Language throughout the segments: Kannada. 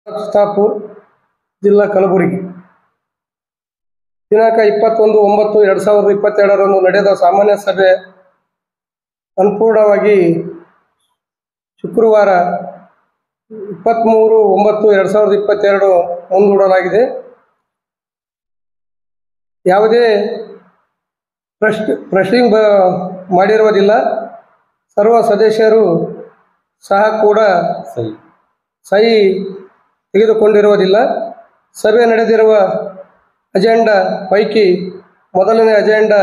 ಸ್ಥಾಪೂರ್ ಜಿಲ್ಲಾ ಕಲಬುರಗಿ ದಿನಾಂಕ ಇಪ್ಪತ್ತೊಂದು ಒಂಬತ್ತು ಎರಡು ಸಾವಿರದ ಇಪ್ಪತ್ತೆರಡರಂದು ನಡೆದ ಸಾಮಾನ್ಯ ಸಭೆ ಅನುಪೂರ್ಣವಾಗಿ ಶುಕ್ರವಾರ ಇಪ್ಪತ್ತ್ಮೂರು ಒಂಬತ್ತು ಎರಡು ಸಾವಿರದ ಇಪ್ಪತ್ತೆರಡು ಮುಂದೂಡಲಾಗಿದೆ ಯಾವುದೇ ಪ್ರಶ್ ಪ್ರಶ್ನಿಂಗ್ ಬ ಮಾಡಿರುವುದಿಲ್ಲ ಸರ್ವ ಸದಸ್ಯರು ಸಹ ಕೂಡ ಸರಿ ಸಹಿ ತೆಗೆದುಕೊಂಡಿರುವುದಿಲ್ಲ ಸಭೆ ನಡೆದಿರುವ ಅಜೆಂಡಾ ಪೈಕಿ ಮೊದಲನೇ ಅಜೆಂಡಾ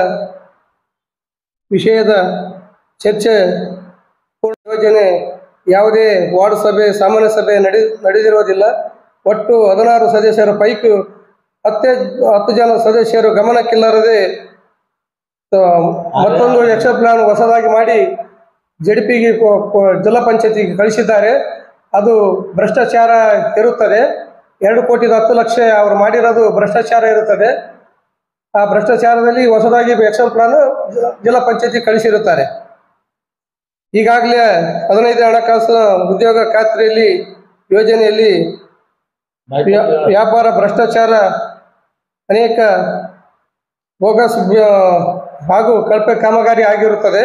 ವಿಷಯದ ಚರ್ಚೆ ಪೂರ್ಣ ಯೋಜನೆ ಯಾವುದೇ ವಾರ್ಡ್ ಸಭೆ ಸಾಮಾನ್ಯ ಸಭೆ ನಡೆ ನಡೆದಿರುವುದಿಲ್ಲ ಒಟ್ಟು ಹದಿನಾರು ಸದಸ್ಯರ ಪೈಕಿ ಹತ್ತೇ ಹತ್ತು ಜನ ಸದಸ್ಯರು ಗಮನಕ್ಕಿಲ್ಲರದೆ ಆ, ಮತ್ತೊಂದು ಯಕ್ಷ ಪ್ಲಾನ್ ಹೊಸದಾಗಿ ಮಾಡಿ ಜೆಡಿಪಿಗೆ ಜಿಲ್ಲಾ ಪಂಚಾಯತಿಗೆ ಕಳಿಸಿದ್ದಾರೆ ಅದು ಭ್ರಷ್ಟಾಚಾರ ಇರುತ್ತದೆ ಎರಡು ಕೋಟಿದ ಹತ್ತು ಲಕ್ಷ ಅವರು ಮಾಡಿರೋದು ಭ್ರಷ್ಟಾಚಾರ ಇರುತ್ತದೆ ಆ ಭ್ರಷ್ಟಾಚಾರದಲ್ಲಿ ಹೊಸದಾಗಿ ಆಕ್ಷನ್ ಪ್ಲಾನ್ ಜಿಲ್ಲಾ ಪಂಚಾಯತಿ ಕಳಿಸಿರುತ್ತಾರೆ ಈಗಾಗಲೇ ಹದಿನೈದು ಹಣಕಾಸು ಉದ್ಯೋಗ ಖಾತ್ರಿಯಲ್ಲಿ ಯೋಜನೆಯಲ್ಲಿ ವ್ಯಾ- ವ್ಯಾಪಾರ ಭ್ರಷ್ಟಾಚಾರ ಅನೇಕ ಬೋಗಸ್ ವ್ಯ- ಹಾಗೂ ಕಳಪೆ ಕಾಮಗಾರಿ ಆಗಿರುತ್ತದೆ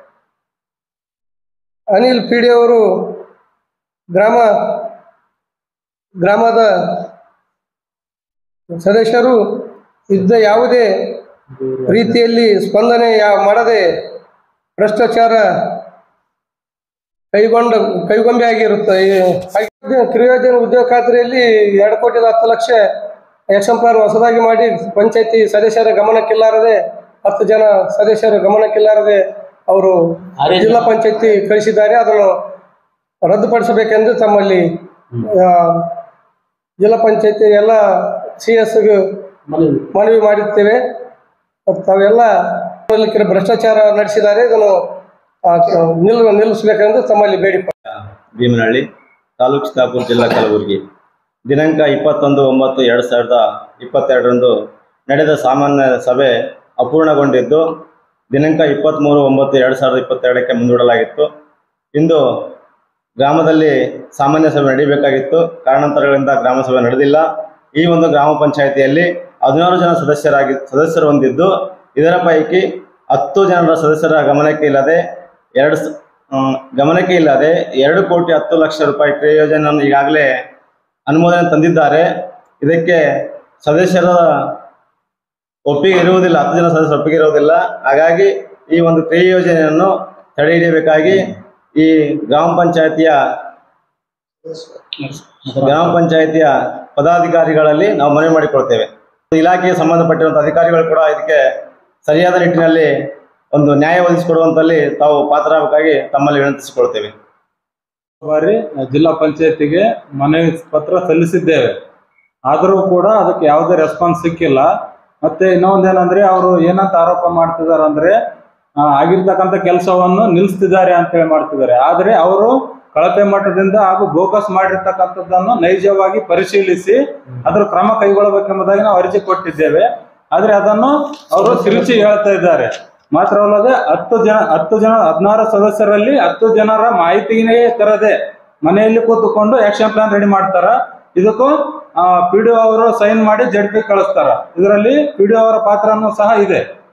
ಅನಿಲ್ ಪಿಡಿ ಅವರು ಗ್ರಾಮ ಗ್ರಾಮದ ಸದಸ್ಯರು ಇದ್ದ ಯಾವುದೇ ರೀತಿಯಲ್ಲಿ ಸ್ಪಂದನೆ ಯಾ- ಮಾಡದೆ ಭ್ರಷ್ಟಾಚಾರ ಕೈಗೊಂಡ ಕೈಗೊಂಬೆ ಆಗಿರುತ್ತೆ ಈ ಕ್ರಿಯೋಜನ ಉದ್ಯೋಗ ಖಾತ್ರಿಯಲ್ಲಿ ಎರಡು ಕೋಟಿದ ಹತ್ತು ಲಕ್ಷ ಆಕ್ಷನ್ ಪ್ಲಾನ್ ಹೊಸದಾಗಿ ಮಾಡಿ ಪಂಚಾಯತಿ ಸದಸ್ಯರ ಗಮನಕ್ಕಿಲ್ಲಾರದೆ ಹತ್ತು ಜನ ಸದಸ್ಯರ ಗಮನಕ್ಕಿಲ್ಲಾರದೆ ಅವರು ಜಿಲ್ಲಾ ಪಂಚಾಯತಿ ಕಳಿಸಿದ್ದಾರೆ ಅದನ್ನು ರದ್ದುಪಡಿಸಬೇಕೆಂದು ತಮ್ಮಲ್ಲಿ ಆ, ಜಿಲ್ಲಾ ಪಂಚಾಯತಿ ಎಲ್ಲ ಸಿ ಎಸ್ಗೆ ಮನವಿ ಮಾಡಿರ್ತೇವೆ ಮತ್ತು ತಾವೆಲ್ಲ ಕೆಲವು ಭ್ರಷ್ಟಾಚಾರ ನಡೆಸಿದ್ದಾರೆ ಇದನ್ನು ಆ, ನಿಲ್ ನಿಲ್ಲಿಸಬೇಕೆಂದು ತಮ್ಮಲ್ಲಿ ಬೇಡಿಕೆ ಭೀಮನಹಳ್ಳಿ ತಾಲೂಕು ಚಿತ್ತಾಪುರ ಜಿಲ್ಲಾ ಕಲಬುರಗಿ ದಿನಾಂಕ ಇಪ್ಪತ್ತೊಂದು ಒಂಬತ್ತು ಎರಡು ಸಾವಿರದ ಇಪ್ಪತ್ತೆರಡರಂದು ನಡೆದ ಸಾಮಾನ್ಯ ಸಭೆ ಅಪೂರ್ಣಗೊಂಡಿದ್ದು ದಿನಾಂಕ ಇಪ್ಪತ್ತ್ಮೂರು ಒಂಬತ್ತು ಎರಡು ಸಾವಿರದ ಇಪ್ಪತ್ತೆರಡಕ್ಕೆ ಮುಂದೂಡಲಾಗಿತ್ತು ಇಂದು ಗ್ರಾಮದಲ್ಲಿ ಸಾಮಾನ್ಯ ಸಭೆ ನಡೀಬೇಕಾಗಿತ್ತು ಕಾರಣಾಂತರಗಳಿಂದ ಗ್ರಾಮ ಸಭೆ ನಡೆದಿಲ್ಲ ಈ ಒಂದು ಗ್ರಾಮ ಪಂಚಾಯಿತಿಯಲ್ಲಿ ಹದಿನಾರು ಜನ ಸದಸ್ಯರಾಗಿ ಸದಸ್ಯರು ಹೊಂದಿದ್ದು ಇದರ ಪೈಕಿ ಹತ್ತು ಜನರ ಸದಸ್ಯರ ಗಮನಕ್ಕೆ ಇಲ್ಲದೆ ಎರಡು ಸ- ಆ, ಗಮನಕ್ಕೆ ಇಲ್ಲದೆ ಎರಡು ಕೋಟಿ ಹತ್ತು ಲಕ್ಷ ರೂಪಾಯಿ ಕ್ರಿಯಾ ಯೋಜನೆಯನ್ನು ಈಗಾಗಲೇ ಅನುಮೋದನೆ ತಂದಿದ್ದಾರೆ ಇದಕ್ಕೆ ಸದಸ್ಯರ ಒಪ್ಪಿಗೆ ಇರುವುದಿಲ್ಲ ಹತ್ತು ಜನ ಸದಸ್ಯರ ಒಪ್ಪಿಗೆ ಇರುವುದಿಲ್ಲ ಹಾಗಾಗಿ ಈ ಒಂದು ಕ್ರಿಯಾ ಯೋಜನೆಯನ್ನು ತಡೆ ಹಿಡಿಯಬೇಕಾಗಿ ಈ ಗ್ರಾಮ ಪಂಚಾಯತಿಯ ಗ್ರಾಮ ಪಂಚಾಯತಿಯ ಪದಾಧಿಕಾರಿಗಳಲ್ಲಿ ನಾವು ಮನವಿ ಮಾಡಿಕೊಳ್ತೇವೆ ಇಲಾಖೆಗೆ ಸಂಬಂಧಪಟ್ಟಿರುವಂಥ ಅಧಿಕಾರಿಗಳು ಕೂಡ ಇದಕ್ಕೆ ಸರಿಯಾದ ನಿಟ್ಟಿನಲ್ಲಿ ಒಂದು ನ್ಯಾಯ ಒದಗಿಸಿಕೊಡುವಂತಲ್ಲಿ ತಾವು ಪಾತ್ರರಾಗಬೇಕಾಗಿ ತಮ್ಮಲ್ಲಿ ವಿನಂತಿಸಿಕೊಳ್ತೇವೆ ಬಾರಿ ಜಿಲ್ಲಾ ಪಂಚಾಯತಿಗೆ ಮನವಿ ಪತ್ರ ಸಲ್ಲಿಸಿದ್ದೇವೆ ಆದರೂ ಕೂಡ ಅದಕ್ಕೆ ಯಾವುದೇ ರೆಸ್ಪಾನ್ಸ್ ಸಿಕ್ಕಿಲ್ಲ ಮತ್ತೆ ಇನ್ನೊಂದೇನಂದ್ರೆ ಅವರು ಏನಂತ ಆರೋಪ ಮಾಡ್ತಿದ್ದಾರೆ ಅಂದ್ರೆ ಆ, ಆಗಿರ್ತಕ್ಕಂಥ ಕೆಲಸವನ್ನು ನಿಲ್ಲಿಸ್ತಿದ್ದಾರೆ ಅಂತೇಳಿ ಮಾಡ್ತಿದ್ದಾರೆ ಆದರೆ ಅವರು ಕಳಪೆ ಮಟ್ಟದಿಂದ ಹಾಗೂ ಬೋಕಸ್ ಮಾಡಿರ್ತಕ್ಕಂಥದ್ದನ್ನು ನೈಜವಾಗಿ ಪರಿಶೀಲಿಸಿ ಅದರ ಕ್ರಮ ಕೈಗೊಳ್ಳಬೇಕೆಂಬುದಾಗಿ ನಾವು ಅರ್ಜಿ ಕೊಟ್ಟಿದ್ದೇವೆ ಆದ್ರೆ ಅದನ್ನು ಅವರು ತಿರುಚಿ ಹೇಳ್ತಾ ಇದ್ದಾರೆ ಮಾತ್ರವಲ್ಲದೆ ಹತ್ತು ಜನ ಹತ್ತು ಜನ ಹದಿನಾರು ಸದಸ್ಯರಲ್ಲಿ ಹತ್ತು ಜನರ ಮಾಹಿತಿನೇ ತರದೆ ಮನೆಯಲ್ಲಿ ಕೂತುಕೊಂಡು ಆಕ್ಷನ್ ಪ್ಲಾನ್ ರೆಡಿ ಮಾಡ್ತಾರ ಇದಕ್ಕೂ ಪಿ ಡಿ ಅವರು ಸೈನ್ ಮಾಡಿ ಜಡ್ ಪಿ ಕಳಿಸ್ತಾರ ಇದರಲ್ಲಿ ಪಿ ಡಿ ಅವರ ಪಾತ್ರನೂ ಸಹ ಇದೆ